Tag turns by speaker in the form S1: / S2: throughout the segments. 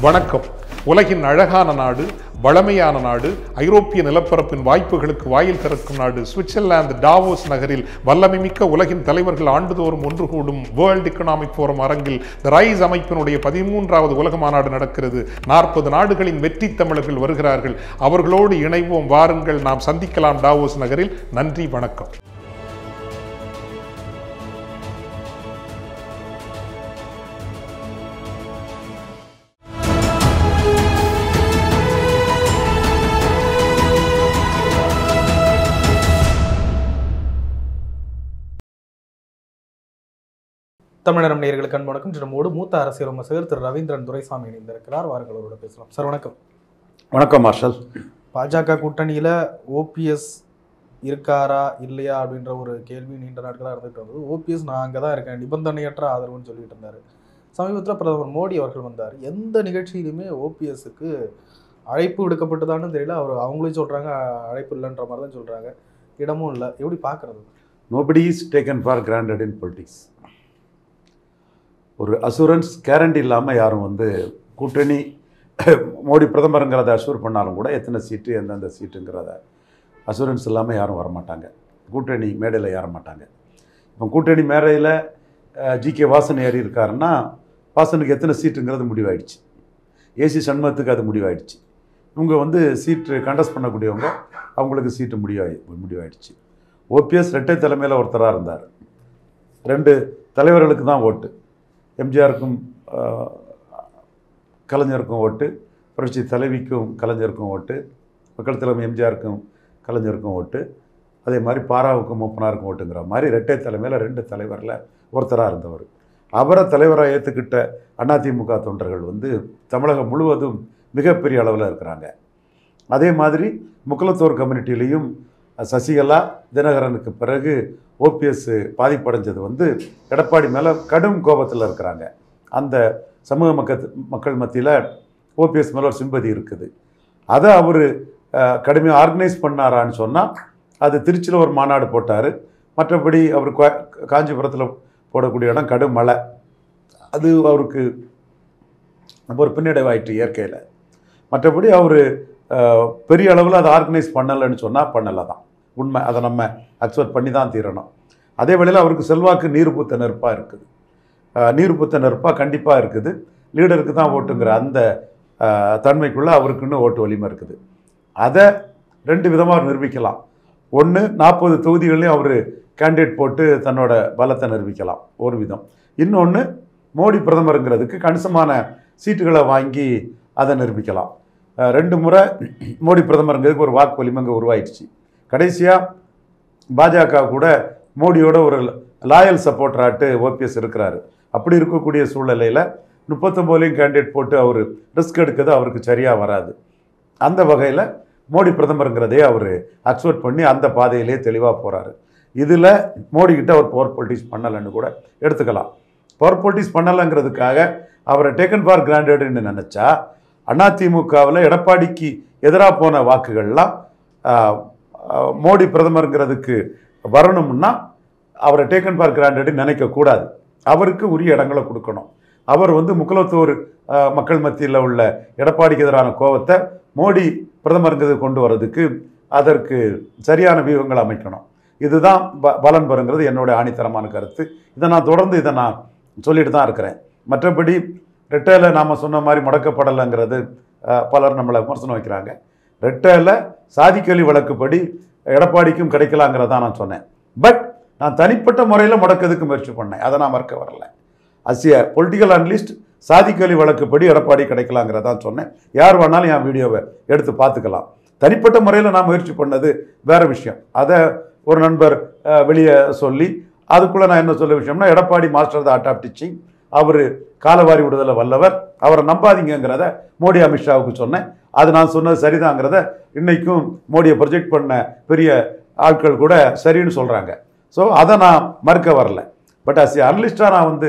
S1: வணக்கம் உலகின் அழகான நாடு வளமையான நாடு ஐரோப்பிய நிலப்பரப்பின் வாய்ப்புகளுக்கு வாயில் திறக்கும் நாடு சுவிட்சர்லாந்து டாவோஸ் நகரில் வல்லமைமிக்க உலகின் தலைவர்கள் ஆண்டுதோறும் ஒன்று கூடும் வேர்ல்ட் எக்கனாமிக் ஃபோரம் அரங்கில் த ரைஸ் அமைப்பினுடைய பதிமூன்றாவது உலக மாநாடு நடக்கிறது நாற்பது நாடுகளின் வெற்றி தமிழர்கள் வருகிறார்கள் அவர்களோடு இணைவோம் வாருங்கள் நாம் சந்திக்கலாம் டாவோஸ் நகரில் நன்றி வணக்கம்
S2: தமிழரம் நேயர்களுக்கு அன்பு வணக்கம் நம்மோடு மூத்த அரசியல் விமர்சகர் திரு ரவீந்திரன் துரைசாமி இணைந்திருக்கிறார் வாருங்கள் அவரோட பேசலாம் சார் வணக்கம்
S3: வணக்கம் மார்ஷல்
S2: பாஜக கூட்டணியில ஓபிஎஸ் இருக்காரா இல்லையா அப்படின்ற ஒரு கேள்வி நீண்ட நாட்களாக இருந்துட்டு வந்தது ஓபிஎஸ் நான் அங்கே தான் இருக்கேன் நிபந்தனையற்ற ஆதரவுன்னு சொல்லிட்டு இருந்தாரு சமீபத்தில் பிரதமர் மோடி அவர்கள் வந்தார் எந்த நிகழ்ச்சியிலுமே ஓபிஎஸ்க்கு அழைப்பு விடுக்கப்பட்டதான்னு தெரியல அவர் அவங்களே சொல்றாங்க அழைப்பு இல்லைன்ற மாதிரி தான் சொல்றாங்க இடமும் இல்லை எப்படி பார்க்கறது
S3: nobody is taken for granted in politics ஒரு அசூரன்ஸ் கேரண்டி இல்லாமல் யாரும் வந்து கூட்டணி மோடி பிரதமருங்கிறத அஷூர் பண்ணாலும் கூட எத்தனை சீட்டு எந்தெந்த சீட்டுங்கிறத அசூரன்ஸ் இல்லாமல் யாரும் வரமாட்டாங்க கூட்டணி மேடையில் ஏற மாட்டாங்க இப்போ கூட்டணி மேடையில் ஜி கே வாசன் ஏறி இருக்காருன்னா வாசனுக்கு எத்தனை சீட்டுங்கிறது முடிவாயிடுச்சு ஏசி சண்முகத்துக்கு அது முடிவாயிடுச்சு இவங்க வந்து சீட்டு கண்டஸ்ட் பண்ணக்கூடியவங்க அவங்களுக்கு சீட்டு முடிவாயி முடிவாயிடுச்சு ஓபிஎஸ் ரெட்டை தலைமையில் ஒருத்தராக இருந்தார் ரெண்டு தலைவர்களுக்கு தான் ஓட்டு எம்ஜிஆருக்கும் ஆஹ், கலைஞருக்கும் ஓட்டு புரட்சி தலைவிக்கும் கலைஞருக்கும் ஓட்டு மக்கள் தலைமை எம்ஜிஆருக்கும் கலைஞருக்கும் ஓட்டு அதே மாதிரி பாராவுக்கும் மூப்பனாருக்கும் ஓட்டுங்கிற மாதிரி ரெட்டை தலைமையில் ரெண்டு தலைவரில் ஒருத்தராக இருந்தவர் அவரை தலைவராக ஏற்றுக்கிட்ட அதிமுக தொண்டர்கள் வந்து தமிழகம் முழுவதும் மிகப்பெரிய அளவில் இருக்கிறாங்க அதே மாதிரி முக்குலத்தோர் கம்யூனிட்டிலையும் சசிகலா தினகரனுக்கு பிறகு ஓபிஎஸ் பாதிப்படைஞ்சது வந்து எடப்பாடி மேலே கடும் கோபத்தில் இருக்கிறாங்க அந்த சமூக மக்கள் மக்கள் மத்தியில் ஓபிஎஸ் மேலே ஒரு சிம்பதி இருக்குது அதை அவர் கடுமையாக ஆர்கனைஸ் பண்ணாரான்னு சொன்னால் அது திருச்சியில் ஒரு மாநாடு போட்டார் மற்றபடி அவர் கா- காஞ்சிபுரத்தில் போடக்கூடிய இடம் கடும் மழை அது அவருக்கு ஒரு பின்னடைவாயிற்று இயற்கையில் மற்றபடி அவர் பெரிய அளவில் அதை ஆர்கனைஸ் பண்ணலைன்னு சொன்னால் பண்ணலை தான் உண்மை அதை நம்ம அக்செப்ட் பண்ணி தான் தீரணும் அதே வேளையில் அவருக்கு செல்வாக்கு நீர்பூத்த நெருப்பாக இருக்குது அஹ், நீர்பூத்த நெருப்பாக கண்டிப்பாக இருக்குது லீடருக்கு தான் ஓட்டுங்கிற அந்த அஹ், தன்மைக்குள்ளே அவருக்குன்னு ஓட்டு வலிமை இருக்குது அதை ரெண்டு விதமாக நிரூபிக்கலாம் ஒன்று நாற்பது தொகுதிகளையும் அவர் கேண்டிடேட் போட்டு தன்னோட பலத்தை நிரூபிக்கலாம் ஒரு விதம் இன்னொன்று மோடி பிரதமருங்கிறதுக்கு கணிசமான சீட்டுகளை வாங்கி அதை நிரூபிக்கலாம் அஹ் ரெண்டு முறை மோடி பிரதமருங்கிறதுக்கு ஒரு வாக்கு வலிமை அங்கே உருவாயிடுச்சு கடைசியாக பாஜக கூட மோடியோட ஒரு லாயல் சப்போர்ட்டராட்டு ஓபிஎஸ் இருக்கிறாரு அப்படி இருக்கக்கூடிய சூழ்நிலையில் முப்பத்தொம்போதுலையும் கேண்டிடேட் போட்டு அவர் ரிஸ்க் எடுக்கிறது அவருக்கு சரியாக வராது அந்த வகையில் மோடி பிரதமருங்கிறதே அவர் அக்செப்ட் பண்ணி அந்த பாதையிலே தெளிவாக போகிறாரு இதில் மோடி கிட்ட அவர் பவர் பொலிட்டிக்ஸ் பண்ணலைன்னு கூட எடுத்துக்கலாம் பவர் பொலிட்டிக்ஸ் பண்ணலைங்கிறதுக்காக அவரை டேக்கன் ஃபார் கிராண்டட்னு நினச்சா அதிமுகவில் எடப்பாடிக்கு எதிராக போன வாக்குகள்லாம் ஆஹ், ஆஹ், மோடி பிரதமருங்கிறதுக்கு வரணும்னா அவரை டேக்கன் ஃபார் கிராண்டட் நினைக்கக்கூடாது அவருக்கு உரிய இடங்களை கொடுக்கணும் அவர் வந்து முக்குலத்தூர் ஆஹ், மக்கள் மத்தியில் உள்ள எடப்பாடிக்கு எதிரான கோபத்தை மோடி பிரதமருங்கிறது கொண்டு வர்றதுக்கு அதற்கு சரியான வியூகங்கள் அமைக்கணும் இதுதான் ப பலன் பெறுங்கிறது என்னுடைய ஆணித்தரமான கருத்து இதை நான் தொடர்ந்து இதை நான் சொல்லிட்டு தான் இருக்கிறேன் மற்றபடி ரெட்டையில் நாம் சொன்ன மாதிரி முடக்கப்படலைங்கிறது ஆஹ், பலர் நம்மளை விமர்சனம் வைக்கிறாங்க ரெட்டையில் சாதிக்கல்வி வழக்குப்படி எடப்பாடிக்கும் கிடைக்கலாங்கிறதா நான் சொன்னேன் பட் நான் தனிப்பட்ட முறையில் முடக்கிறதுக்கு முயற்சி பண்ணேன் அதை நான் மறக்க வரல அசிய பொலிட்டிக்கல் அனலிஸ்ட் சாதிக்கல்வி வழக்குப்படி எடப்பாடி கிடைக்கலாங்கிறதான் சொன்னேன் யார் வேணாலும் என் வீடியோவை எடுத்து பார்த்துக்கலாம் தனிப்பட்ட முறையில் நான் முயற்சி பண்ணது வேற விஷயம் அதை ஒரு நண்பர் அஹ், வெளியே சொல்லி அதுக்குள்ளே நான் என்ன சொல்ல விஷயம்னா Edappadi master the art of teaching அவர் காலவாரி விடுதலை வல்லவர் அவரை நம்பாதீங்கங்கிறத மோடி அமித்ஷாவுக்கு சொன்னேன் அது நான் சொன்னது சரிதாங்கிறத இன்னைக்கும் மோடியை ப்ரொஜெக்ட் பண்ண பெரிய ஆட்கள் கூட சரின்னு சொல்கிறாங்க ஸோ அதை நான் மறுக்க வரல பட் அஸ் அனலிஸ்டாக நான் வந்து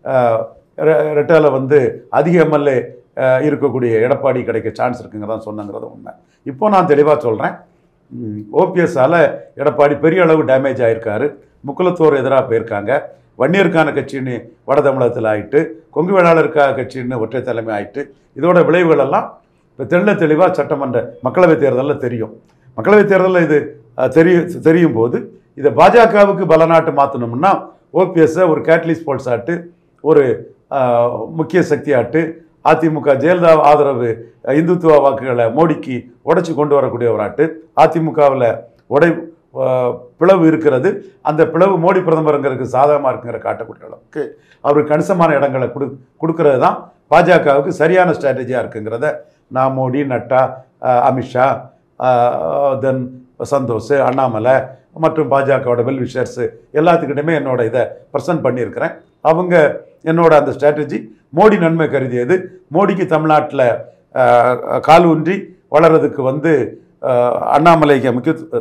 S3: ரெட்டால வந்து அதிக எம்எல்ஏ இருக்கக்கூடிய எடப்பாடி கிடைக்க சான்ஸ் இருக்குங்கிறதான் சொன்னங்கிறது உண்மை இப்போ நான் தெளிவாக சொல்கிறேன் ஓபிஎஸ்ஸால் எடப்பாடி பெரிய அளவு டேமேஜ் ஆயிருக்காரு முக்குலத்தோர் எதிராக போயிருக்காங்க வன்னியருக்கான கட்சின்னு வட தமிழகத்தில் ஆயிட்டு கொங்கு வேளாளருக்காக கட்சின்னு ஒற்றை தலைமை ஆயிட்டு இதோட விளைவுகள் எல்லாம் இப்போ தெள்ள தெளிவாக சட்டமன்ற மக்களவைத் தேர்தலில் தெரியும் மக்களவைத் தேர்தலில் இது அஹ், தெரிய தெரியும் போது இதை பாஜகவுக்கு பலநாட்டு மாற்றணும்னா ஓபிஎஸ்ஸை ஒரு கேட்லிஸ் போல்ஸ் ஆட்டு ஒரு அஹ், முக்கிய சக்தி ஆட்டு அதிமுக ஜெயலலிதா ஆதரவு அஹ், இந்துத்துவ வாக்குகளை மோடிக்கு உடைச்சு கொண்டு வரக்கூடிய ஒரு ஆட்டு அதிமுகவில் உடை அஹ், பிளவு இருக்கிறது அந்த பிளவு மோடி பிரதமருங்கிறதுக்கு சாதகமாக இருக்குங்கிற காட்டக்கூடிய அளவுக்கு அவருக்கு கணிசமான இடங்களை கொடு கொடுக்கறது தான் பாஜகவுக்கு சரியான ஸ்ட்ராட்டஜியாக இருக்குங்கிறத நான் மோடி நட்டா அஹ், அமித்ஷா தென் சந்தோஷ் அண்ணாமலை மற்றும் பாஜகவோட வெல் விஷர்ஸு எல்லாத்துக்கிட்டையுமே என்னோட இதை ப்ரெசன்ட் பண்ணியிருக்கிறேன் அவங்க என்னோட அந்த ஸ்ட்ராட்டஜி மோடி நன்மை கருதியது மோடிக்கு தமிழ்நாட்டில் கால் ஊன்றி வளர்றதுக்கு வந்து அஹ், அண்ணாமலைக்கு முக்கியத்துவ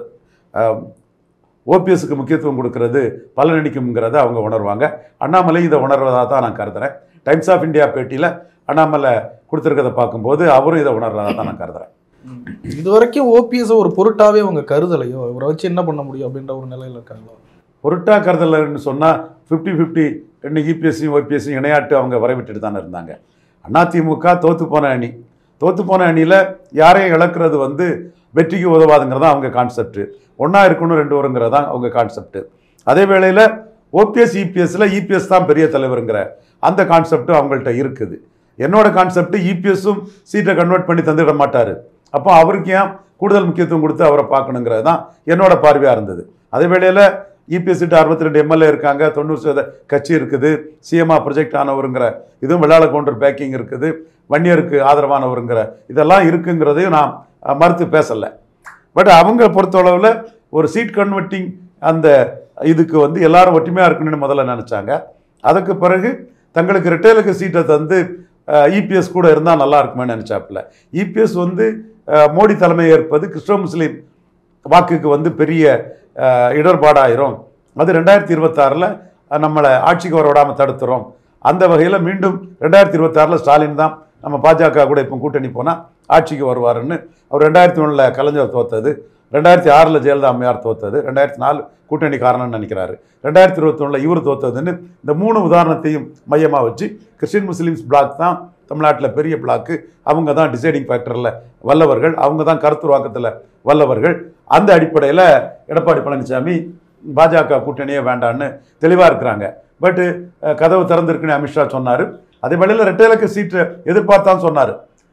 S3: ஓபிஎஸ்க்கு முக்கியத்துவம் கொடுக்கறது பலனளிக்கும்ங்கிறத அவங்க உணர்வாங்க அண்ணாமலை இதை உணர்வதாக தான் நான் கருதுறேன் டைம்ஸ் ஆஃப் இந்தியா பேட்டியில் அண்ணாமலை கொடுத்துருக்கதை பார்க்கும்போது அவரும் இதை உணர்றதாக தான் நான் கருதுறேன்
S2: இது வரைக்கும் ஓபிஎஸ் ஒரு பொருட்டாவே அவங்க கருதலையோ இவரை வச்சு என்ன பண்ண முடியும் அப்படின்ற ஒரு நிலையில இருக்காங்களோ
S3: பொருட்டா கருதலன்னு சொன்னால் ஃபிஃப்டி ஃபிஃப்டி ரெண்டு இபிஎஸ்சியும் ஓபிஎஸ்சியும் இணையாட்டு அவங்க வரைவிட்டுட்டு தானே இருந்தாங்க அதிமுக தோத்து போன அணி தோத்து போன அணியில் யாரையும் இழக்கிறது வந்து வெற்றிக்கு உதவாதுங்கிறது தான் அவங்க கான்செப்ட் ஒன்றா இருக்கணும் ரெண்டு வருங்கிறது தான் அவங்க கான்செப்ட் அதே வேளையில் ஓபிஎஸ் இபிஎஸ்ல இபிஎஸ் தான் பெரிய தலைவருங்கிற அந்த கான்செப்டும் அவங்கள்ட்ட இருக்குது என்னோட கான்செப்ட் இபிஎஸும் சீட்டை கன்வெர்ட் பண்ணி தந்துட மாட்டார் அப்போ அவருக்கு ஏன் கூடுதல் முக்கியத்துவம் கொடுத்து அவரை பார்க்கணுங்கிறது தான் என்னோட பார்வையாக இருந்தது அதே வேளையில் இபிஎஸ் சீட்டு அறுபத்தி ரெண்டு எம்எல்ஏ இருக்காங்க தொண்ணூறு சதவீத கட்சி இருக்குது சிஎம்ஆ ப்ரொஜெக்ட் ஆனவருங்கிற இதுவும் வெள்ளாள கவுண்டர் பேக்கிங் இருக்குது வன்னியருக்கு ஆதரவானவருங்கிற இதெல்லாம் இருக்குங்கிறதையும் நான் அஹ், மறுத்து பேசலை பட் அவங்க பொறுத்தளவில் ஒரு சீட் கன்வெர்ட்டிங் அந்த இதுக்கு வந்து எல்லாரும் ஒற்றுமையாக இருக்கணும்னு முதல்ல நினச்சாங்க அதுக்கு பிறகு தங்களுக்கு ரிட்டைலுக்கு சீட்டை தந்து இபிஎஸ் கூட இருந்தால் நல்லா இருக்குமே நினச்சாப்புல இபிஎஸ் வந்து அஹ், மோடி தலைமை ஏற்பது கிறிஸ்தவ முஸ்லீம் வாக்குக்கு வந்து பெரிய அஹ், இடர்பாடாயிரும் அது ரெண்டாயிரத்தி இருபத்தாறில் நம்மளை ஆட்சிக்கு வர விடாமல் தடுத்துறோம் அந்த வகையில் மீண்டும் ரெண்டாயிரத்தி இருபத்தாறில் ஸ்டாலின் தான் நம்ம பாஜக கூட இப்போ கூட்டணி போனால் ஆட்சிக்கு வருவாருன்னு அவர் ரெண்டாயிரத்தி ஒன்றில் கலைஞர் தோத்தது ரெண்டாயிரத்தி ஆறில் ஜெயலலிதா அம்மையார் தோத்தது ரெண்டாயிரத்தி நாலு கூட்டணி காரணம்னு நினைக்கிறாரு ரெண்டாயிரத்தி இருபத்தொன்னில் இவர் தோத்ததுன்னு இந்த மூணு உதாரணத்தையும் மையமாக வச்சு கிறிஸ்டின் முஸ்லீம்ஸ் பிளாக் தான் தமிழ்நாட்டில் பெரிய பிளாக்கு அவங்க தான் டிசைடிங் ஃபேக்டரில் வல்லவர்கள் அவங்க தான் கருத்துருவாக்கத்தில் வல்லவர்கள் அந்த அடிப்படையில் எடப்பாடி பழனிசாமி பாஜக கூட்டணியே வேண்டான்னு தெளிவாக இருக்கிறாங்க பட்டு கதவு திறந்திருக்குன்னு அமித்ஷா சொன்னார் அதே வேளையில் ரெட்டையிலக்கு சீட்டு எதிர்பார்த்தான்னு சொன்னார்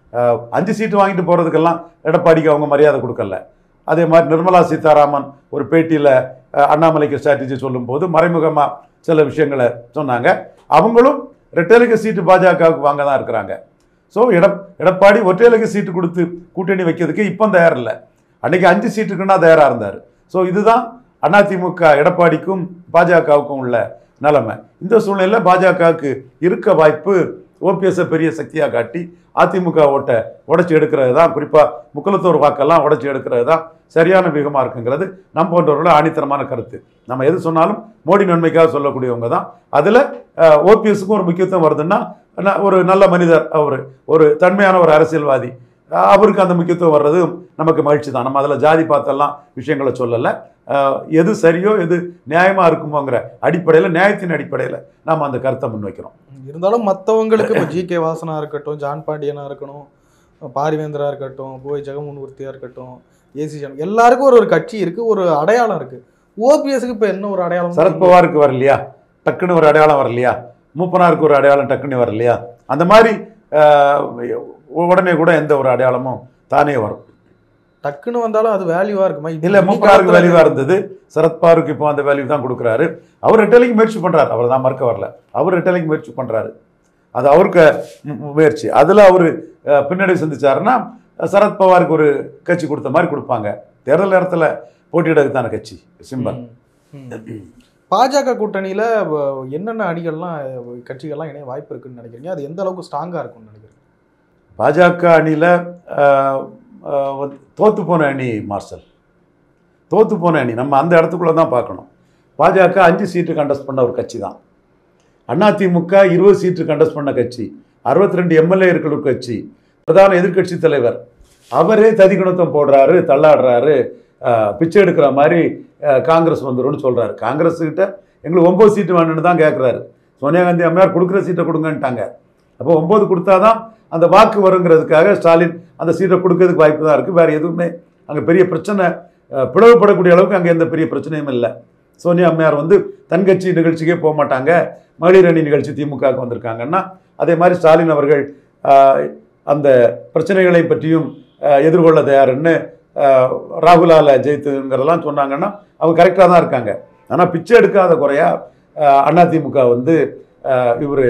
S3: அஞ்சு சீட்டு வாங்கிட்டு போகிறதுக்கெல்லாம் எடப்பாடிக்கு அவங்க மரியாதை கொடுக்கல அதே மாதிரி நிர்மலா சீதாராமன் ஒரு பேட்டியில் அண்ணாமலைக்கு ஸ்ட்ராட்டஜி சொல்லும்போது மறைமுகமாக சில விஷயங்களை சொன்னாங்க அவங்களும் ரெட்டையிலக்கு சீட்டு பாஜகவுக்கு வாங்க தான் இருக்கிறாங்க ஸோ எட எடப்பாடி ஒற்றையிலக்கு சீட்டு கொடுத்து கூட்டணி வைக்கிறதுக்கு இப்போ தயார் இல்லை அன்னைக்கு அஞ்சு சீட்டுக்குன்னா தயாராக இருந்தார் ஸோ இதுதான் அதிமுக எடப்பாடிக்கும் பாஜகவுக்கும் உள்ள நிலைமை இந்த சூழ்நிலையில் பாஜகவுக்கு இருக்க வாய்ப்பு ஓபிஎஸ்ஸை பெரிய சக்தியாக காட்டி அதிமுக ஓட்டை உடைச்சி எடுக்கிறது தான் குறிப்பாக முக்குலத்தோர் வாக்கெல்லாம் உடைச்சி எடுக்கிறது தான் சரியான விகமாக இருக்குங்கிறது நம் போன்றவர்களோட ஆணித்தரமான கருத்து நம்ம எது சொன்னாலும் மோடி நன்மைக்காக சொல்லக்கூடியவங்க தான் அதில் ஓபிஎஸ்க்கும் ஒரு முக்கியத்துவம் வருதுன்னா ந- ஒரு நல்ல மனிதர் அவர் ஒரு தன்மையான ஒரு அரசியல்வாதி அஹ் அவருக்கு அந்த முக்கியத்துவம் வர்றது நமக்கு மகிழ்ச்சி தான் நம்ம அதில் ஜாதி பார்த்தெல்லாம் விஷயங்களை சொல்லலை அஹ் எது சரியோ எது நியாயமாக இருக்குமோங்கிற அடிப்படையில் நியாயத்தின் அடிப்படையில் நாம் அந்த கருத்தை முன்வைக்கிறோம்
S2: இருந்தாலும் மற்றவங்களுக்கு இப்போ ஜி கே வாசனா இருக்கட்டும் ஜான் பாண்டியனா இருக்கட்டும் பாரிவேந்தரா இருக்கட்டும் போய் ஜெகமூர்த்தியா இருக்கட்டும் ஏசி ஜான் எல்லாருக்கும் ஒரு ஒரு கட்சி இருக்கு ஒரு அடையாளம் இருக்கு ஓபிஎஸ்க்கு இப்போ என்ன ஒரு அடையாளம்
S3: சரத்பவாருக்கு வரலையா டக்குன்னு ஒரு அடையாளம் வரலையா மூப்பனாருக்கு ஒரு அடையாளம் டக்குன்னு வரலையா அந்த மாதிரி அஹ், உடனே கூட எந்த ஒரு அடையாளமும் தானே வரும்
S2: டக்குன்னு வந்தாலும் அது வேல்யூவா இருக்குமா இப்ப
S3: இல்ல
S2: இன்னி
S3: மூப்பனாருக்கு
S2: காலத்துல
S3: வேல்யூவா இருந்தது சரத்பவாருக்கு இப்போ அந்த வேல்யூ தான் கொடுக்குறாரு அவர் ரெட்டலைக்கு முயற்சி பண்றாரு அவர் தான் மறுக்க வரல அவர் ரெட்டலைக்கு முயற்சி பண்றாரு அது அவருக்கு மு- மு- முயற்சி அதுல அவர் பின்னடைவு சந்திச்சாருன்னா சரத்பவாருக்கு ஒரு கட்சி கொடுத்த மாதிரி கொடுப்பாங்க தேர்தல் நேரத்துல போட்டியிடறதுக்கு தானே கட்சி சிம்பல்
S2: ம், ம். பாஜக கூட்டணியில வ- என்னென்ன அணிகள்லாம் அஹ், கட்சிகள்லாம் இணைய வாய்ப்பு இருக்குன்னு நினைக்கிறீங்க அது எந்த அளவுக்கு ஸ்ட்ராங்கா இருக்கும்னு நினைக்கிறீங்க
S3: பாஜக அணியில் தோத்து போன அணி மார்ஷல் தோத்து போன அணி நம்ம அந்த இடத்துக்குள்ள தான் பார்க்கணும் பாஜக அஞ்சு சீட்டு கண்டஸ்ட் பண்ண ஒரு கட்சி தான் அதிமுக இருபது சீட்டு கண்டஸ்ட் பண்ண கட்சி அறுபத்தி ரெண்டு எம்எல்ஏ இருக்கிற ஒரு கட்சி பிரதான எதிர்க்கட்சி தலைவர் அவரே ததிகுணத்தம் போடுறாரு தள்ளாடுறாரு அஹ், பிச்சை எடுக்கிற மாதிரி அஹ், காங்கிரஸ் வந்துரும்னு சொல்றாரு காங்கிரஸ் கிட்ட எங்களுக்கு ஒம்பது சீட்டு வேணும்னு தான் கேட்குறாரு சோனியா காந்தி அம்மையார் கொடுக்குற சீட்டை கொடுங்கன்ட்டாங்க அப்போ ஒம்பது கொடுத்தாதான் அந்த வாக்கு வருங்கிறதுக்காக ஸ்டாலின் அந்த சீட்டை கொடுக்கறதுக்கு வாய்ப்பு தான் இருக்குது வேறு எதுவுமே அங்கே பெரிய பிரச்சனை அஹ், பிளவுபடக்கூடிய அளவுக்கு அங்கே எந்த பெரிய பிரச்சனையும் இல்லை சோனியா அம்மையார் வந்து தன் கட்சி நிகழ்ச்சிக்கே போக மாட்டாங்க மகளிர் அணி நிகழ்ச்சி திமுகவுக்கு வந்திருக்காங்கன்னா அதே மாதிரி ஸ்டாலின் அவர்கள் ஆஹ், அந்த பிரச்சனைகளை பற்றியும் ஆஹ், எதிர்கொள்ள தயாருன்னு ஆஹ், ராகுலால ஜெயித்துங்கிறதெல்லாம் சொன்னாங்கன்னா அவங்க கரெக்டாக தான் இருக்காங்க ஆனால் பிச்சை எடுக்காத குறையா ஆஹ், அதிமுக வந்து இவர்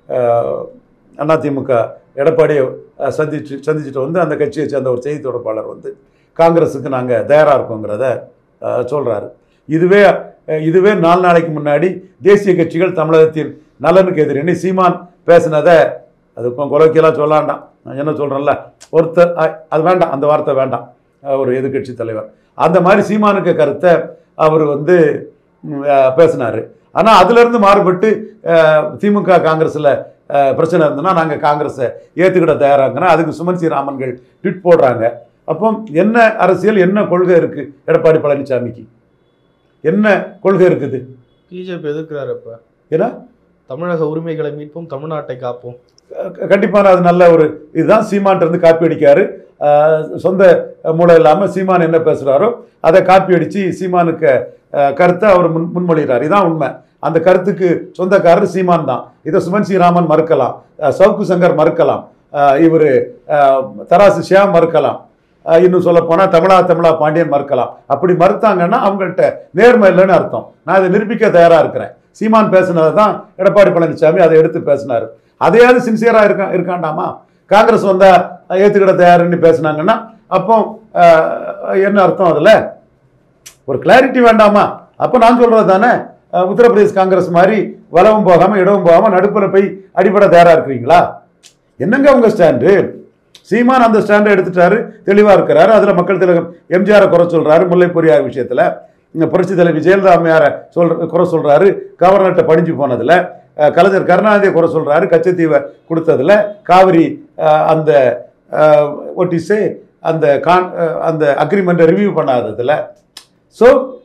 S3: அதிமுக எடப்பாடியை ஆஹ், சந்திச்சு சந்திச்சுட்டு வந்து அந்த கட்சியை சேர்ந்த ஒரு செய்தி தொடர்பாளர் வந்து காங்கிரஸுக்கு நாங்கள் தயாராக இருக்கோங்கிறத சொல்கிறாரு இதுவே அஹ், இதுவே நாலு நாளைக்கு முன்னாடி தேசிய கட்சிகள் தமிழகத்தின் நலனுக்கு எதிரின்னு சீமான் பேசினதை அது கொலோக்கியெல்லாம் சொல்லாண்டாம் நான் என்ன சொல்கிறேன்ல ஒருத்தர் அ- அது வேண்டாம் அந்த வார்த்தை வேண்டாம் அஹ், ஒரு எதிர்க்கட்சி தலைவர் அந்த மாதிரி சீமானுக்கு கருத்தை அவர் வந்து பேசினார் ஆனால் அதுலேருந்து மாறுபட்டு அஹ், திமுக காங்கிரஸில் பிரச்சனை இருந்ததுன்னா நாங்கள் காங்கிரஸை ஏற்றுக்கிட தயாராகிறோம் அதுக்கு சுமன் சி ராமன்கள் ட்விட் போடுறாங்க அப்போ என்ன அரசியல் என்ன கொள்கை இருக்குது எடப்பாடி பழனிசாமிக்கு என்ன கொள்கை இருக்குது
S2: பிஜேபி எதிர்க்கிறாரு இப்ப
S3: ஏன்னா
S2: தமிழக உரிமைகளை மீட்போம் தமிழ்நாட்டை காப்போம்
S3: க- கண்டிப்பான அது நல்ல ஒரு இதுதான் சீமான்ட்ட இருந்து காப்பி அடிக்காரு ஆஹ் சொந்த மூளை இல்லாமல் சீமான் என்ன பேசுகிறாரோ அதை காப்பி அடித்து சீமானுக்கு ஆஹ் கருத்தை அவர் முன் முன்மொழிகிறார் இதான் உண்மை அந்த கருத்துக்கு சொந்தக்காரர் சீமான் தான் இதை சுமன் ஸ்ரீராமன் மறுக்கலாம் ஆஹ் சவுக்கு சங்கர் மறுக்கலாம் இவர் தராசு ஷியாம் மறுக்கலாம் ஆஹ் இன்னும் சொல்ல போனால் தமிழா தமிழா பாண்டியன் மறுக்கலாம் அப்படி மறுத்தாங்கன்னா அவங்கள்ட்ட நேர்மை இல்லைன்னு அர்த்தம் நான் இதை நிரூபிக்க தயாராக இருக்கிறேன் சீமான் பேசுனதை தான் எடப்பாடி பழனிசாமி அதை எடுத்து பேசினார் அதையாவது சின்சியராக இருக்கா இருக்காண்டாமா காங்கிரஸ் வந்தா ஏற்றுக்கிட தயாருன்னு பேசுனாங்கன்னா அப்போ ஆஹ், என்ன அர்த்தம் அதில் ஒரு கிளாரிட்டி வேண்டாமா அப்போ நான் சொல்கிறது தானே அஹ், உத்தரப்பிரதேஷ் காங்கிரஸ் மாதிரி வலவும் போகாமல் இடவும் போகாமல் நடுப்புற போய் அடிப்படை தயாராக இருக்கிறீங்களா என்னங்க உங்கள் ஸ்டாண்டு சீமான் அந்த ஸ்டாண்டை எடுத்துட்டாரு தெளிவாக இருக்கிறாரு அதில் மக்கள் திலகம் எம்ஜிஆரை குறை சொல்கிறாரு முல்லை பொரியார் விஷயத்தில் இங்கே புரட்சி தலைவி ஜெயலலிதா அம்மையாரை சொல் குறை சொல்கிறாரு கவர்னர்கிட்ட பணிஞ்சு போனதில் அஹ், கலைஞர் கருணாநிதியை குறை சொல்கிறாரு கச்சத்தீவை கொடுத்ததில் காவிரி அஹ், அந்த ஒட்டிஸே அந்த கான் அஹ், அந்த அக்ரிமெண்ட்டை ரிவ்யூ பண்ணாததில் ஸோ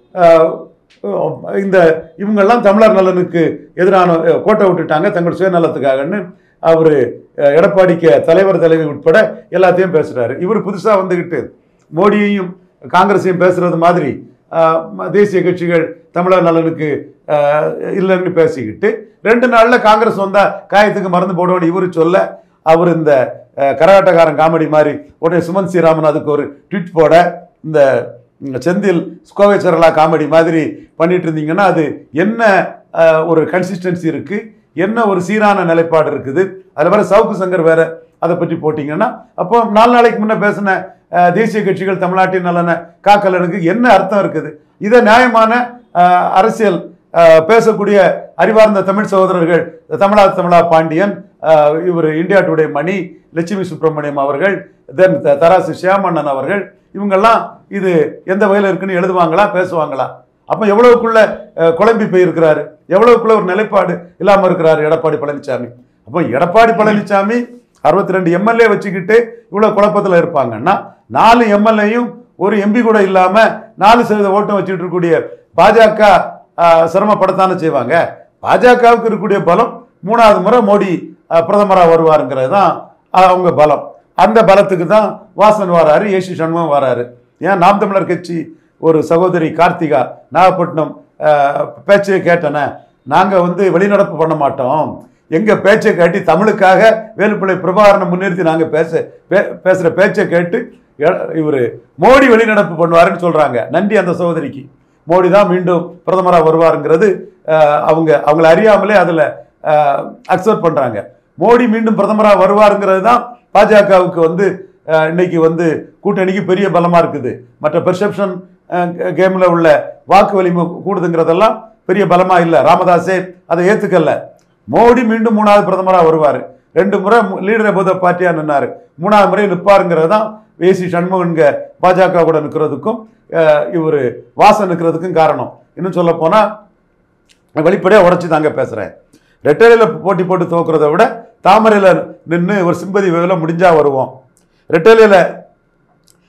S3: இந்த இவங்கெல்லாம் தமிழர் நலனுக்கு எதிரான அஹ், கோட்டை விட்டுட்டாங்க தங்கள் சுயநலத்துக்காகன்னு அவர் எடப்பாடிக்கு தலைவர் தலைவி உட்பட எல்லாத்தையும் பேசுகிறாரு இவர் புதுசாக வந்துக்கிட்டு மோடியையும் காங்கிரஸையும் பேசுகிறது மாதிரி அஹ், ம- தேசிய கட்சிகள் தமிழர் நலனுக்கு அஹ், இல்லைன்னு பேசிக்கிட்டு ரெண்டு நாளில் காங்கிரஸ் வந்தால் காயத்துக்கு மருந்து போடுவோன்னு இவர் சொல்ல அவர் இந்த அஹ், கரகாட்டக்காரன் காமெடி மாதிரி உடனே சுமன் ஸ்ரீராமன் அதுக்கு ஒரு ட்வீட் போட இந்த ம், செந்தில் ஸ்கோவை சரளா காமெடி மாதிரி பண்ணிட்டு இருந்தீங்கன்னா அது என்ன அஹ், ஒரு கன்சிஸ்டன்சி இருக்கு என்ன ஒரு சீரான நிலைப்பாடு இருக்குது அதில் வேற சவுக்கு சங்கர் வேற அதை பற்றி போட்டிங்கன்னா அப்போ நாலு நாளைக்கு முன்ன பேசின அஹ், தேசிய கட்சிகள் தமிழ்நாட்டின் நலனை காக்கலனுக்கு என்ன அர்த்தம் இருக்குது இதை நியாயமான அஹ், அரசியல் அஹ், பேசக்கூடிய அறிவார்ந்த தமிழ் சகோதரர்கள் தமிழா தமிழா பாண்டியன் இவர் இந்தியா டுடே மணி லட்சுமி சுப்பிரமணியம் அவர்கள் தென் தராசு ஷியாமண்ணன் அவர்கள் இவங்கெல்லாம் இது எந்த வகையில் இருக்குன்னு எழுதுவாங்களா பேசுவாங்களா அப்போ எவ்வளவுக்குள்ள அஹ், குழம்பி போயிருக்கிறாரு எவ்வளவுக்குள்ள ஒரு நிலைப்பாடு இல்லாமல் இருக்கிறாரு எடப்பாடி பழனிசாமி அப்போ எடப்பாடி பழனிசாமி அறுபத்தி ரெண்டு எம்எல்ஏ வச்சுக்கிட்டு இவ்வளோ குழப்பத்தில் இருப்பாங்கன்னா நாலு எம்எல்ஏயும் ஒரு எம்பி கூட இல்லாமல் நாலு சதவீத ஓட்டம் வச்சுட்டு இருக்கக்கூடிய பாஜக ஆஹ், சிரமப்படத்தானே செய்வாங்க பாஜகவுக்கு இருக்கக்கூடிய பலம் மூணாவது முறை மோடி பிரதமராக வருவாருங்கிறது தான் ஆஹ், அவங்க பலம் அந்த பலத்துக்கு தான் வாசன் வராரு ஏசி சண்முகம் வராரு ஏன் நாம் தமிழர் கட்சி ஒரு சகோதரி கார்த்திகா நாகப்பட்டினம் ஆஹ், பேச்சையை கேட்டனே நாங்கள் வந்து வெளிநடப்பு பண்ண மாட்டோம் எங்கள் பேச்சை கேட்டு தமிழுக்காக வேலுப்பிள்ளை பிரபாகரனை முன்னிறுத்தி நாங்கள் பேச பே பேசுகிற பேச்சை கேட்டு இவர் மோடி வெளிநடப்பு பண்ணுவாருன்னு சொல்கிறாங்க நன்றி அந்த சகோதரிக்கு மோடி தான் மீண்டும் பிரதமராக வருவாருங்கிறது ஆஹ், அவங்க அவங்கள அறியாமலே அதில் அக்செப்ட் பண்ணுறாங்க மோடி மீண்டும் பிரதமராக வருவாருங்கிறது தான் பாஜகவுக்கு வந்து ஆஹ், இன்னைக்கு வந்து கூட்டணிக்கு பெரிய பலமாக இருக்குது மற்ற பெர்செப்ஷன் கேமில் உள்ள வாக்கு வலிமை கூடுதுங்கிறதெல்லாம் பெரிய பலமாக இல்லை ராமதாஸே அதை ஏற்றுக்கல மோடி மீண்டும் மூணாவது பிரதமராக வருவார் ரெண்டு முறை லீடர் அபோத பார்ட்டியாக நின்னார் மூணாவது முறை நிற்பாருங்கிறது தான் ஏசி சண்முகன்க பாஜக கூட நிற்கிறதுக்கும் இவர் வாசன் நிற்கிறதுக்கும் காரணம் இன்னும் சொல்ல போனால் வெளிப்படையாக உடச்சி தாங்க பேசுகிறேன் ரெட்டலையில் போட்டி போட்டு தோக்குறத விட தாமரையில் நின்று ஒரு சிம்பதி வேலை முடிஞ்சா வருவோம் ரெட்டலையில்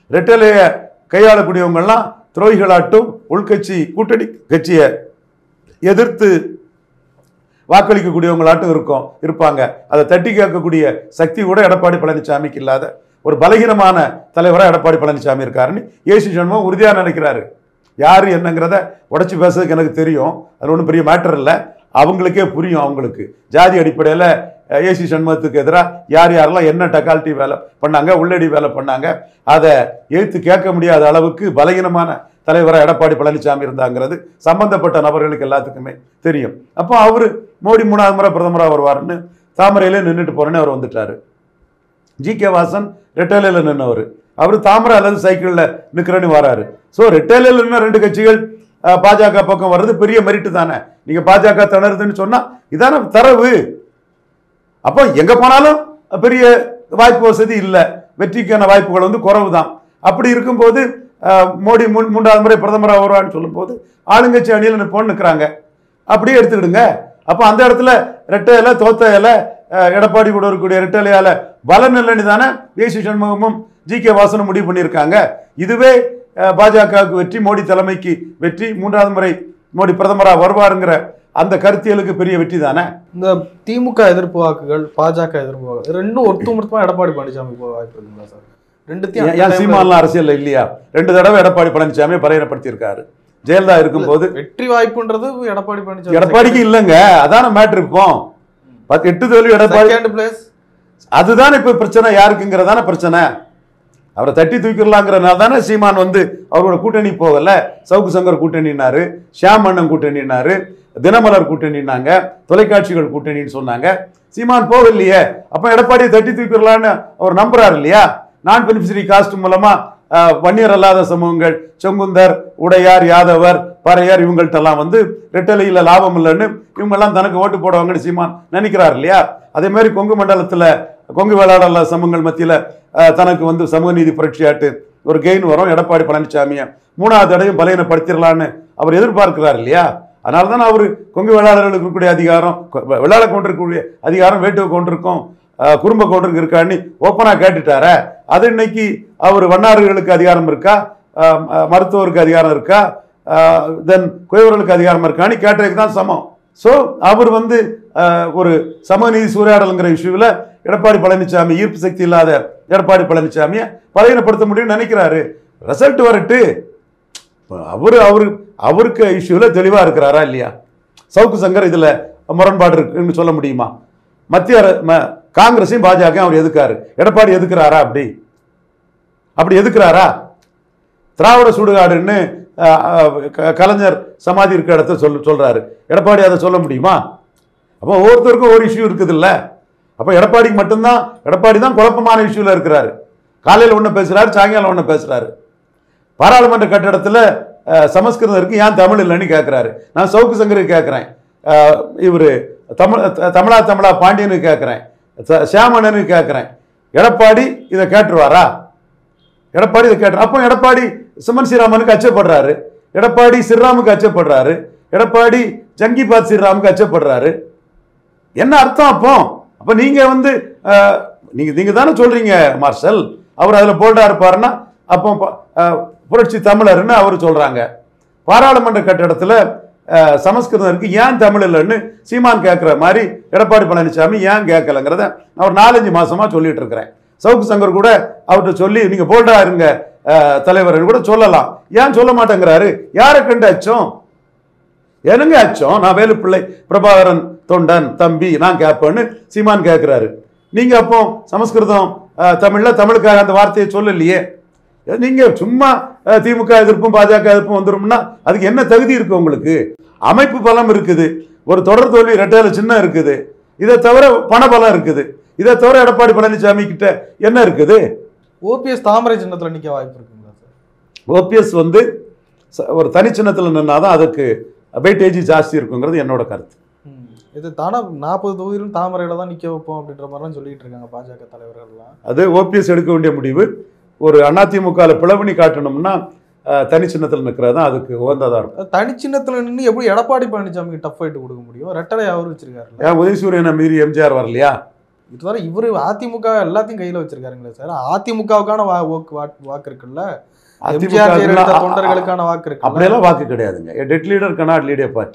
S3: ரெட்டலையை கையாளக்கூடியவங்கெல்லாம் துரோகிகளாட்டும் உள்கட்சி கூட்டணி கட்சியை எதிர்த்து வாக்களிக்கக்கூடியவங்களாட்டும் இருக்கும் இருப்பாங்க அதை தட்டி கேட்கக்கூடிய சக்தி கூட எடப்பாடி பழனிசாமிக்கு இல்லாத ஒரு பலகீனமான தலைவராக எடப்பாடி பழனிசாமி இருக்காருன்னு ஏசி சண்முகம் உறுதியாக நினைக்கிறாரு யார் என்னங்கிறத உடச்சி பேசுறதுக்கு எனக்கு தெரியும் அது ஒன்றும் பெரிய மேட்டர் இல்லை அவங்களுக்கே புரியும் அவங்களுக்கு ஜாதி அடிப்படையில் ஏசி சண்முகத்துக்கு எதிராக யார் யாரெல்லாம் என்ன டக்கால்ட்டி வேலை பண்ணாங்க உள்ளடி வேலை பண்ணாங்க அதை எழுத்து கேட்க முடியாத அளவுக்கு பலகீனமான தலைவராக எடப்பாடி பழனிசாமி இருந்தாங்கிறது சம்பந்தப்பட்ட நபர்களுக்கு எல்லாத்துக்குமே தெரியும் அப்போ அவர் மோடி மூணாவது முறை பிரதமராக வருவாருன்னு தாமரையிலே நின்றுட்டு போறேன்னு அவர் வந்துட்டாரு ஜி கே வாசன் ரெட்டலையில் நின்னவர் அவர் தாமரை அல்லது சைக்கிளில் நிற்கிறேன்னு வராரு ஸோ ரெட்டலையில் நின்ன ரெண்டு கட்சிகள் அஹ், பாஜக பக்கம் வர்றது பெரிய மெரிட்டு தானே நீங்க பாஜக திணறுதுன்னு சொன்னா இதான தரவு அப்போ எங்க போனாலும் பெரிய வாய்ப்பு வசதி இல்லை வெற்றிக்கான வாய்ப்புகள் வந்து குறைவு தான் அப்படி இருக்கும்போது அஹ், மோடி மூன் மூன்றாவது முறை பிரதமராக வருவான்னு சொல்லும்போது ஆளுங்கட்சி அணியில் நிற்போன்னு நிற்கிறாங்க அப்படியே எடுத்துக்கிடுங்க அப்போ அந்த இடத்துல ரெட்டை இலை தோத்த இலை அஹ், எடப்பாடி கூட இருக்கக்கூடிய ரெட்டை இலையால பலன் இல்லைன்னு தானே தேசி சண்முகமும் ஜி கே வாசனும் முடிவு பண்ணியிருக்காங்க இதுவே அஹ், பாஜகவுக்கு வெற்றி மோடி தலைமைக்கு வெற்றி மூன்றாவது முறை மோடி பிரதமராக வருவாருங்கிற அந்த கருத்தியலுக்கு பெரிய வெற்றி தானே
S2: இந்த திமுக எதிர்ப்பு வாக்குகள் பாஜக எதிர்ப்பு வாக்குகள் ரெண்டும் ஒட்டுமொத்தமா எடப்பாடி பழனிசாமி போக வாய்ப்பு இருக்குங்களா சார் ரெண்டுத்தையும்
S3: ஏன்
S2: அந்த
S3: ஏன்
S2: timeல
S3: சீமான்லாம் அரசியல் இல்லையா ரெண்டு தடவை எடப்பாடி பழனிசாமி பலையனப்படுத்தியிருக்காரு ஜெயலலிதா இருக்கும்போது
S2: வெற்றி வாய்ப்புன்றது எடப்பாடி பழனிசாமி
S3: எடப்பாடிக்கு இல்லைங்க அதான மேட்ரு இப்போ பத்து எட்டு தோல்வி எடப்பாடி
S2: செகண்ட் பிளேஸ்
S3: அதுதானே இப்ப பிரச்சனை யாருக்குங்கிறதான பிரச்சனை அவரை தட்டி தூக்கிடலாங்கிறனால தானே சீமான் வந்து அவரோட கூட்டணி போகல சவுக்கு சங்கர் கூட்டணினாரு ஷியாம் அண்ணன் கூட்டணினாரு தினமலர் கூட்டணினாங்க தொலைக்காட்சிகள் கூட்டணின்னு சொன்னாங்க சீமான் போகலையே அப்ப எடப்பாடியை தட்டி தூக்கிடலான்னு அவர் நம்புறாரு இல்லையா நான் பெனிஃபிஷரி காஸ்ட் மூலமா அஹ், வன்னியர் அல்லாத சமூகங்கள் செங்குந்தர் உடையார் யாதவர் பறையர் இவங்கள்ட்டெல்லாம் வந்து ரெட்டலையில் லாபம் இல்லைன்னு இவங்கெல்லாம் தனக்கு ஓட்டு போடுவாங்கன்னு சீமான் நினைக்கிறார் இல்லையா அதே மாதிரி கொங்கு மண்டலத்தில் கொங்கு வேளாளர் சமூகங்கள் மத்தியில் தனக்கு வந்து சமூக நீதி புரட்சியாட்டு ஒரு கெயின் வரும் எடப்பாடி பழனிசாமியை மூணாவது தடவையும் பலையனப்படுத்திடலான்னு அவர் எதிர்பார்க்கிறார் இல்லையா அதனால தான் அவர் கொங்கு வேளாளர்களுக்கு இருக்கக்கூடிய அதிகாரம் கொ- வெள்ளாள கொண்டிருக்கக்கூடிய அதிகாரம் வேட்டுவ கொண்டிருக்கும் அஹ், குறும்ப கொண்டிருக்கு இருக்கான்னு ஓப்பனாக கேட்டுட்டாரே அது இன்னைக்கு அவர் வண்ணாறுகளுக்கு அதிகாரம் இருக்கா அஹ், அஹ், மருத்துவருக்கு அதிகாரம் இருக்கா தென் குயவர்களுக்கு அதிகாரம் இருக்கான்னு கேட்டதுக்கு தான் சமம் ஸோ அவர் வந்து அஹ், ஒரு சமநீதி சூறையாடலுங்கிற இஷ்யூவில் எடப்பாடி பழனிசாமி ஈர்ப்பு சக்தி இல்லாத எடப்பாடி பழனிசாமியை பலகீனப்படுத்த முடியும்னு நினைக்கிறாரு ரிசல்ட் வரட்டு அவர் அவரு அவருக்கு இஷ்யூவில் தெளிவாக இருக்கிறாரா இல்லையா சவுக்கு சங்கர் இதில் முரண்பாடு இருக்குன்னு சொல்ல முடியுமா மத்திய அர- ம- காங்கிரஸையும் பாஜக அவர் எதுக்காரு எடப்பாடி எதுக்குறாரா அப்படி அப்படி எதுக்குறாரா திராவிட சுடுகாடுன்னு அஹ், அஹ், க- கலைஞர் சமாதி இருக்க இடத்த சொல் சொல்றாரு எடப்பாடி அதை சொல்ல முடியுமா அப்போ ஒவ்வொருத்தருக்கும் ஒரு இஷ்யூ இருக்குதுல்ல அப்போ எடப்பாடிக்கு மட்டும்தான் எடப்பாடி தான் குழப்பமான இஷ்யூல இருக்கிறாரு காலையில் ஒன்று பேசுறாரு சாயங்காலம் ஒன்று பேசுறாரு பாராளுமன்ற கட்டடத்தில் சமஸ்கிருதம் இருக்கு ஏன் தமிழ் இல்லைன்னு கேட்குறாரு நான் சவுக்கு சங்கருக்கு கேட்குறேன் இவர் தமிழ் த- தமிழா தமிழா பாண்டியனுக்கு கேட்குறேன் சியாமணனுக்கு கேட்குறேன் எடப்பாடி இதை கேட்டுருவாரா எடப்பாடி இதை கேட்டு அப்போ எடப்பாடி சுமன் ஸ்ரீராமனுக்கு அச்சப்படுறாரு எடப்பாடி ஸ்ரீராமுக்கு அச்சப்படுறாரு எடப்பாடி ஜங்கிபாத் ஸ்ரீராமுக்கு அச்சப்படுறாரு என்ன அர்த்தம் அப்போ அப்போ நீங்க வந்து அஹ், நீங்க நீங்க தானே சொல்றீங்க மார்ஷல் அவர் அதுல போல்டா இருப்பாருன்னா அப்போ ப- அஹ், புரட்சி தமிழர்னு அவர் சொல்றாங்க பாராளுமன்ற கட்டடத்துல அஹ், சமஸ்கிருதம் இருக்கு ஏன் தமிழ் இல்லைன்னு சீமான் கேட்குற மாதிரி எடப்பாடி பழனிசாமி ஏன் கேட்கலங்கிறத நான் ஒரு நாலஞ்சு மாசமா சொல்லிட்டு இருக்கிறேன் சவுக்கு சங்கர் கூட அவர்கிட்ட சொல்லி நீங்க போல்டா இருங்க அஹ், தலைவர்னு கூட சொல்லலாம் ஏன் சொல்ல மாட்டேங்கிறாரு யாரை கண்டு அச்சம் எனங்க அச்சம் நான் வேலுப்பிள்ளை பிரபாகரன் தொண்டன் தம்பி நான் கேட்பேன்னு சீமான் கேட்குறாரு நீங்க அப்போ சமஸ்கிருதம் அஹ், தமிழ்ல தமிழுக்காக அந்த வார்த்தையை சொல்லலையே நீங்க சும்மா அஹ், திமுக எதிர்ப்பும் பாஜக எதிர்ப்பும் வந்துரும்னா அதுக்கு என்ன தகுதி இருக்கு உங்களுக்கு அமைப்பு பலம் இருக்குது ஒரு தொடர் தோல்வி ரெட்டையில சின்னம் இருக்குது இதை தவிர பணபலம் இருக்குது இதை தவிர எடப்பாடி பழனிசாமி கிட்ட என்ன இருக்குது
S2: ஓபிஎஸ் தாமரை சின்னத்துல நிக்க வாய்ப்பு இருக்குங்களா சார்
S3: ஓபிஎஸ் வந்து ச- ஒரு தனிச்சின்னத்தில் நின்னாதான் அதுக்கு வெயிட்டேஜ் ஜாஸ்தி இருக்குங்கிறது என்னோட கருத்து
S2: ம். இது தானே நாற்பது தொகுதியிலும் தாமரையில தான் நிக்க வைப்போம் அப்படின்ற மாதிரிலாம் சொல்லிட்டு இருக்காங்க பாஜக தலைவர்கள்லாம்
S3: அது ஓபிஎஸ் எடுக்க வேண்டிய முடிவு ஒரு அதிமுகவில் பிளவணி காட்டணும்னா அஹ், தனி சின்னத்தில் நிற்கிறது தான் அதுக்கு உகந்ததாக இருக்கும்
S2: அது தனிச்சின்னத்துல நின்று எப்படி எடப்பாடி பழனிசாமிக்கு டஃப் ஃபைட் கொடுக்க முடியும் ரெட்டலை அவர் வச்சிருக்காருல்ல
S3: ஏன் உதயசூரியனை மீறி எம்ஜிஆர் வரலையா
S2: இதுவரை இவரு அதிமுக எல்லாத்தையும் கையில வச்சிருக்காருங்களே சார் அதிமுகவுக்கான வா வாக்கு வாக்கு- வாக்கு இருக்குல்ல எம்ஜிஆர் ஜெயலலிதா
S3: அதிமுக
S2: தொண்டர்களுக்கான வாக்கு இருக்குல்ல
S3: அப்படியெல்லாம் வாக்கு கிடையாதுங்க dead leader cannot lead a party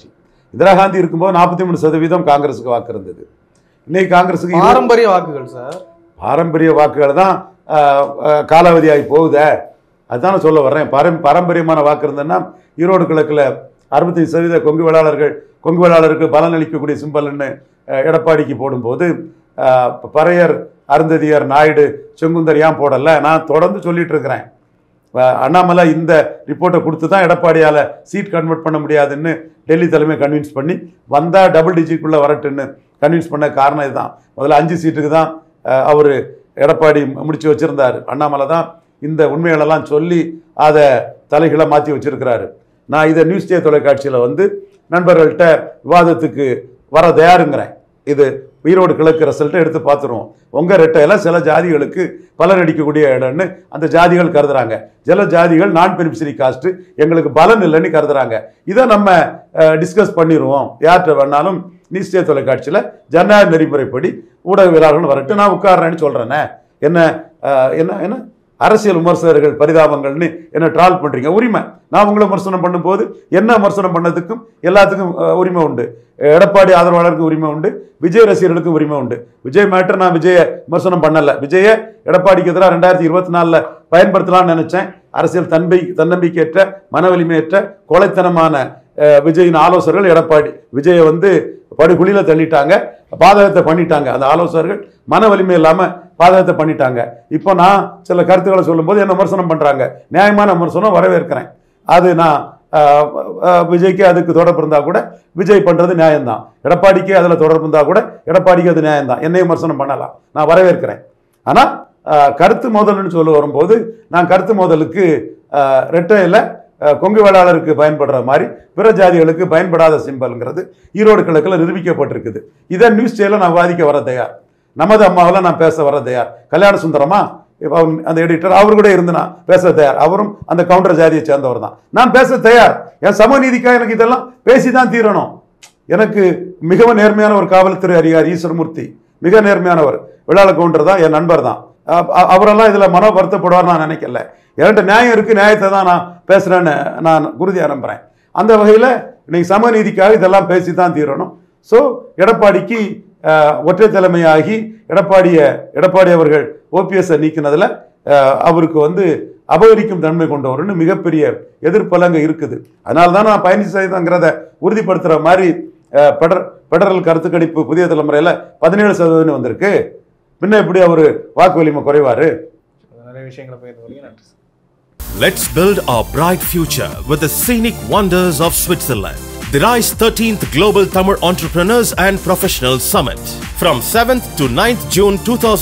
S3: Indira Gandhi இருக்கும்போது நாற்பத்தி மூணு சதவீதம் காங்கிரஸுக்கு வாக்கு இருந்தது இன்னைக்கு காங்கிரஸுக்கு இருபது-
S2: பாரம்பரிய வாக்குகள் சார்
S3: பாரம்பரிய வாக்குகள் தான் ஆஹ், ஆஹ், காலாவதியாகி போகுதே அதுதான் நான் சொல்ல வர்றேன் பாரம் பாரம்பரியமான வாக்கு இருந்ததுன்னா ஈரோடு கிழக்கில் அறுபத்தஞ்சு சதவீத கொங்கு வேளாளர்கள் கொங்கு வேளாளருக்கு பலன் அளிக்கக்கூடிய சிம்பல்னு ஆஹ், எடப்பாடிக்கு போடும்போது ஆஹ், பறையர் அருந்ததியர் நாயுடு செங்குந்தர் ஏன் போடல நான் தொடர்ந்து சொல்லிட்டு இருக்கிறேன் ஆஹ், அண்ணாமலை இந்த ரிப்போர்ட்டை கொடுத்து தான் எடப்பாடியால் சீட் கன்வெர்ட் பண்ண முடியாதுன்னு டெல்லி தலைமை கன்வின்ஸ் பண்ணி வந்தால் டபுள் டிஜிட்குள்ளே வரட்டுன்னு கன்வின்ஸ் பண்ண காரணம் இதுதான் முதல்ல அஞ்சு சீட்டுக்கு தான் அவர் எடப்பாடி முடிச்சு வச்சிருந்தார் அண்ணாமலை தான் இந்த உண்மைகளெல்லாம் சொல்லி அதை தலைகளை மாற்றி வச்சிருக்கிறாரு நான் இதை நியூஸ் டே தொலைக்காட்சியில் வந்து நண்பர்கள்ட்ட விவாதத்துக்கு வர தயாருங்கிறேன் இது ஈரோடு கிழக்கு ரிசல்ட்டை எடுத்து பார்த்துருவோம் உங்கள் ரெட்டையில சில ஜாதிகளுக்கு பலன் அடிக்கக்கூடிய இடம்னு அந்த ஜாதிகள் கருதுறாங்க சில ஜாதிகள் நான் பெனிஃபிஷரி காஸ்ட் எங்களுக்கு பலன் இல்லைன்னு கருதுறாங்க இதை நம்ம டிஸ்கஸ் பண்ணிடுவோம் யார்கிட்ட வேணாலும் நியூஸ் டே தொலைக்காட்சியில் ஜனநாயக நெறிமுறைப்படி ஊடகவியலாளர்கள் வரட்டும் நான் உட்கார்றேன்னு சொல்கிறேனே என்ன அஹ், என்ன என்ன அரசியல் விமர்சகர்கள் பரிதாபங்கள்னு என்ன ட்ரால் பண்ணுறீங்க உரிமை நான் உங்களை விமர்சனம் பண்ணும்போது என்ன விமர்சனம் பண்ணதுக்கும் எல்லாத்துக்கும் அஹ், உரிமை உண்டு எடப்பாடி ஆதரவாளருக்கு உரிமை உண்டு விஜய் ரசிகர்களுக்கும் உரிமை உண்டு விஜய் மேட்டர் நான் விஜயை விமர்சனம் பண்ணல விஜயை எடப்பாடிக்கு எதிராக ரெண்டாயிரத்தி இருபத்தி நாலில் பயன்படுத்தலாம்னு நினைச்சேன் அரசியல் தன்பை தன்னம்பிக்கையற்ற மன வலிமையற்ற கொலைத்தனமான அஹ், விஜயின் ஆலோசகர்கள் எடப்பாடி விஜயை வந்து படுகுழியில் தள்ளிட்டாங்க பாதகத்தை பண்ணிட்டாங்க அந்த ஆலோசகர்கள் மன வலிமை இல்லாமல் பாதகத்தை பண்ணிட்டாங்க இப்போ நான் சில கருத்துக்களை சொல்லும்போது என்ன விமர்சனம் பண்ணுறாங்க நியாயமான விமர்சனம் வரவேற்கிறேன் அது நான் ஆஹ், ஆஹ், விஜய்க்கு அதுக்கு தொடர்பு இருந்தால் கூட விஜய் பண்ணுறது நியாயம்தான் எடப்பாடிக்கு அதில் தொடர்பு இருந்தால் கூட எடப்பாடிக்கு அது நியாயம்தான் என்னை விமர்சனம் பண்ணலாம் நான் வரவேற்கிறேன் ஆனால் கருத்து மோதல்னு சொல்ல வரும்போது நான் கருத்து மோதலுக்கு ரெட்டையில் கொங்கு வேளாளருக்கு பயன்படுற மாதிரி பிற ஜாதிகளுக்கு பயன்படாத சிம்பல்ங்கிறது ஈரோடு கிழக்கில் நிரூபிக்கப்பட்டிருக்குது இதை நியூஸ் சேனலில் நான் வாதிக்க வர தயார் நமது அம்மாவில் நான் பேச வர தயார் கல்யாண சுந்தரமா இப்ப அவர் அந்த எடிட்டர் அவர் கூட இருந்து நான் பேச தயார் அவரும் அந்த கவுண்டர் ஜாதியை சேர்ந்தவர் தான் நான் பேச தயார் என் சமநீதிக்காக எனக்கு இதெல்லாம் பேசி தான் தீரணும் எனக்கு மிகவும் நேர்மையான ஒரு காவல்துறை அதிகாரி ஈஸ்வரமூர்த்தி மிக நேர்மையானவர் விழால கவுண்டர் தான் என் நண்பர் தான் அ- அ- அவரெல்லாம் இதில் மன வருத்தப்படுவார் நான் நினைக்கல என்கிட்ட நியாயம் இருக்குது நியாயத்தை தான் நான் பேசுகிறேன்னு நான் உறுதியாக நம்புகிறேன் அந்த வகையில் இன்னைக்கு சமநீதிக்காக இதெல்லாம் பேசி தான் தீரணும் ஸோ எடப்பாடிக்கு அஹ், ஒற்றை தலைமையாகி எடப்பாடிய எடப்பாடி அவர்கள் ஓபிஎஸ்ஸை நீக்கினதில் அஹ், அவருக்கு வந்து அபகரிக்கும் தன்மை கொண்டவர்னு மிகப்பெரிய எதிர்ப்பலங்க இருக்குது அதனால தான் நான் பயணி சதவீதங்கிறத உறுதிப்படுத்துகிற மாதிரி அஹ், பெடர் பெடரல் கருத்து கணிப்பு புதிய தலைமுறையில் பதினேழு சதவீதம் வந்திருக்கு பின்ன எப்படி அவர் வாக்கு வலிமை குறைவாரு
S2: நிறைய விஷயங்களை பகிர்ந்து வரீங்க நன்றி sir
S4: Let's build our bright future with the scenic wonders of Switzerland. The RISE 13th Global Tamil Entrepreneurs and Professionals Summit from 7th to 9th June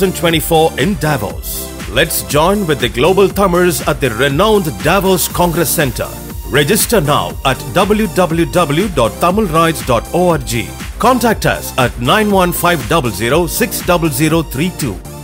S4: 2024 in Davos. Let's join with the global Tamils at the renowned Davos Congress Center. Register now at www.tamilrides.org. Contact us at 91500 60032.